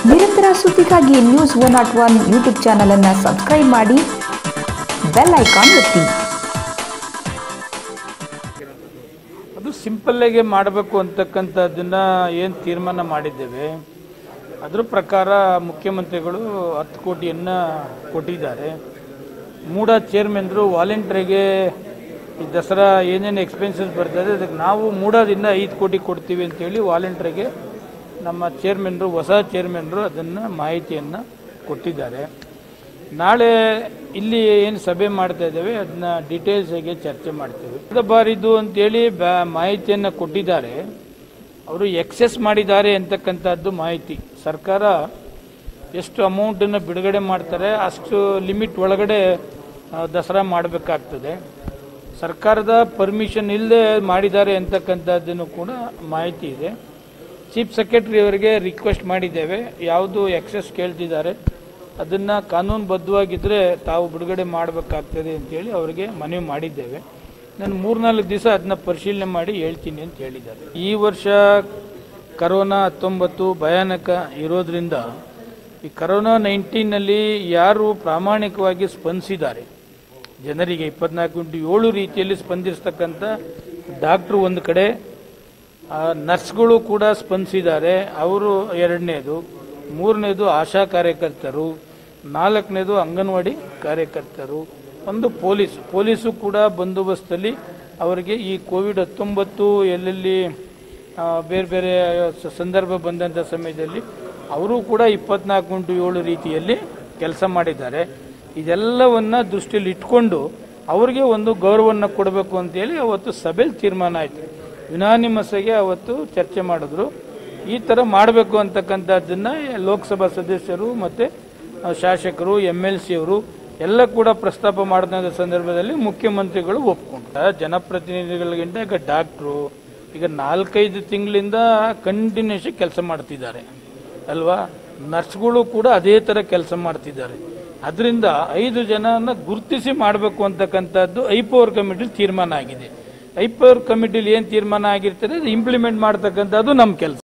ನಿರಂತರ ಸುದ್ದಿಗಾಗಿ news one not one YouTube channel ಅನ್ನು ಸಬ್ಸ್ಕ್ರೈಬ್ ಮಾಡಿ ಬೆಲ್ ಐಕಾನ್ ಒತ್ತಿ ಅದು ಸಿಂಪಲ್ಲಾಗಿ ಮಾಡಬೇಕು ಅಂತಕ್ಕಂಥದ್ದನ್ನ ಏನು ತೀರ್ಮಾನ ಮಾಡಿದ್ದೇವೆ ಅದ್ರ ಪ್ರಕಾರ ಮುಖ್ಯಮಂತ್ರಿಗಳು ಹತ್ತು ಕೋಟಿಯನ್ನು ಕೊಟ್ಟಿದ್ದಾರೆ ಮೂಡ ಚೇರ್ಮನ್ರು ವಾಲಂಟ್ರಿಗೆ ಈ ದಸರಾ ಏನೇನು ಎಕ್ಸ್ಪೆನ್ಸಸ್ ಬರ್ತದೆ ಅದಕ್ಕೆ ನಾವು ಮೂಡದಿಂದ ಐದು ಕೋಟಿ ಕೊಡ್ತೀವಿ ಅಂತೇಳಿ ವಾಲಂಟ್ರಿಗೆ ನಮ್ಮ ಚೇರ್ಮನ್ರು ಹೊಸ ಚೇರ್ಮನ್ರು ಅದನ್ನು ಮಾಹಿತಿಯನ್ನು ಕೊಟ್ಟಿದ್ದಾರೆ ನಾಳೆ ಇಲ್ಲಿ ಏನು ಸಭೆ ಮಾಡ್ತಾ ಇದ್ದೇವೆ ಅದನ್ನ ಡೀಟೇಲ್ಸ್ ಆಗಿ ಚರ್ಚೆ ಮಾಡ್ತೇವೆ ಕಳೆದ ಬಾರಿದು ಅಂತೇಳಿ ಬ್ಯಾ- ಮಾಹಿತಿಯನ್ನು ಕೊಟ್ಟಿದ್ದಾರೆ ಅವರು ಎಕ್ಸೆಸ್ ಮಾಡಿದ್ದಾರೆ ಅಂತಕ್ಕಂಥದ್ದು ಮಾಹಿತಿ ಸರ್ಕಾರ ಎಷ್ಟು ಅಮೌಂಟನ್ನು ಬಿಡುಗಡೆ ಮಾಡ್ತಾರೆ ಅಷ್ಟು ಲಿಮಿಟ್ ಒಳಗಡೆ ಆ, ದಸರಾ ಮಾಡಬೇಕಾಗ್ತದೆ ಸರ್ಕಾರದ ಪರ್ಮಿಷನ್ ಇಲ್ಲದೆ ಮಾಡಿದ್ದಾರೆ ಅಂತಕ್ಕಂಥದ್ದನ್ನು ಕೂಡ ಮಾಹಿತಿ ಇದೆ ಚೀಫ್ ಸೆಕ್ರೆಟರಿ ಅವರಿಗೆ ರಿಕ್ವೆಸ್ಟ್ ಮಾಡಿದ್ದೇವೆ ಯಾವುದು ಎಕ್ಸೆಸ್ ಕೇಳ್ತಿದ್ದಾರೆ ಅದನ್ನು ಕಾನೂನುಬದ್ಧವಾಗಿದ್ದರೆ ತಾವು ಬಿಡುಗಡೆ ಮಾಡಬೇಕಾಗ್ತದೆ ಅಂತೇಳಿ ಅವರಿಗೆ ಮನವಿ ಮಾಡಿದ್ದೇವೆ ನಾನು ಮೂರ್ನಾಲ್ಕು ದಿವಸ ಅದನ್ನ ಪರಿಶೀಲನೆ ಮಾಡಿ ಹೇಳ್ತೀನಿ ಅಂತ ಹೇಳಿದ್ದಾರೆ ಈ ವರ್ಷ ಕರೋನಾ ಹತ್ತೊಂಬತ್ತು ಭಯಾನಕ ಇರೋದ್ರಿಂದ ಈ ಕರೋನಾ ನೈನ್ಟೀನಲ್ಲಿ ಯಾರು ಪ್ರಾಮಾಣಿಕವಾಗಿ ಸ್ಪಂದಿಸಿದ್ದಾರೆ ಜನರಿಗೆ ಇಪ್ಪತ್ನಾಲ್ಕು ಇಂಟು ಏಳು ರೀತಿಯಲ್ಲಿ ಸ್ಪಂದಿಸ್ತಕ್ಕಂಥ ಡಾಕ್ಟ್ರು ಒಂದು ಕಡೆ ಆ, ನರ್ಸ್ಗಳು ಕೂಡ ಸ್ಪಂದಿಸಿದ್ದಾರೆ ಅವರು ಎರಡನೇದು ಮೂರನೇದು ಆಶಾ ಕಾರ್ಯಕರ್ತರು ನಾಲ್ಕನೇದು ಅಂಗನವಾಡಿ ಕಾರ್ಯಕರ್ತರು ಒಂದು ಪೊಲೀಸ್ ಪೊಲೀಸು ಕೂಡ ಬಂದೋಬಸ್ತಲ್ಲಿ ಅವರಿಗೆ ಈ ಕೋವಿಡ್ ಹತ್ತೊಂಬತ್ತು ಎಲ್ಲೆಲ್ಲಿ ಆ, ಬೇರೆ ಬೇರೆ ಸ- ಸಂದರ್ಭ ಬಂದಂಥ ಸಮಯದಲ್ಲಿ ಅವರು ಕೂಡ ಇಪ್ಪತ್ನಾಲ್ಕು ಇಂಟು ಏಳು ರೀತಿಯಲ್ಲಿ ಕೆಲಸ ಮಾಡಿದ್ದಾರೆ ಇದೆಲ್ಲವನ್ನ ದೃಷ್ಟಿಯಲ್ಲಿ ಇಟ್ಕೊಂಡು ಅವರಿಗೆ ಒಂದು ಗೌರವವನ್ನು ಕೊಡಬೇಕು ಅಂತೇಳಿ ಅವತ್ತು ಸಭೆಯಲ್ಲಿ ತೀರ್ಮಾನ ಆಯಿತು ಯುನಾನಿಮಸ್ಸಾಗಿ ಅವತ್ತು ಚರ್ಚೆ ಮಾಡಿದ್ರು ಈ ಥರ ಮಾಡಬೇಕು ಅಂತಕ್ಕಂಥದ್ದನ್ನ ಲೋಕಸಭಾ ಸದಸ್ಯರು ಮತ್ತು ಶಾಸಕರು ಎಮ್ ಎಲ್ ಸಿ ಅವರು ಎಲ್ಲ ಕೂಡ ಪ್ರಸ್ತಾಪ ಮಾಡಿದ ಸಂದರ್ಭದಲ್ಲಿ ಮುಖ್ಯಮಂತ್ರಿಗಳು ಒಪ್ಕೊಂಡ್ರು ಜನಪ್ರತಿನಿಧಿಗಳಿಗಿಂತ ಈಗ ಡಾಕ್ಟ್ರು ಈಗ ನಾಲ್ಕೈದು ತಿಂಗಳಿಂದ ಕಂಟಿನ್ಯೂಸ್ ಕೆಲಸ ಮಾಡ್ತಿದ್ದಾರೆ ಅಲ್ವಾ ನರ್ಸ್ಗಳು ಕೂಡ ಅದೇ ಥರ ಕೆಲಸ ಮಾಡ್ತಿದ್ದಾರೆ ಅದರಿಂದ ಐದು ಜನನ ಗುರುತಿಸಿ ಮಾಡಬೇಕು ಅಂತಕ್ಕಂಥದ್ದು ಐಪವರ್ ಕಮಿಟಿ ತೀರ್ಮಾನ ಆಗಿದೆ ಐಪವರ್ ಕಮಿಟಿಲಿ ಏನು ತೀರ್ಮಾನ ಆಗಿರ್ತದೆ ಅದು ಇಂಪ್ಲಿಮೆಂಟ್ ಮಾಡ್ತಕ್ಕಂಥದ್ದು ನಮ್ಮ ಕೆಲಸ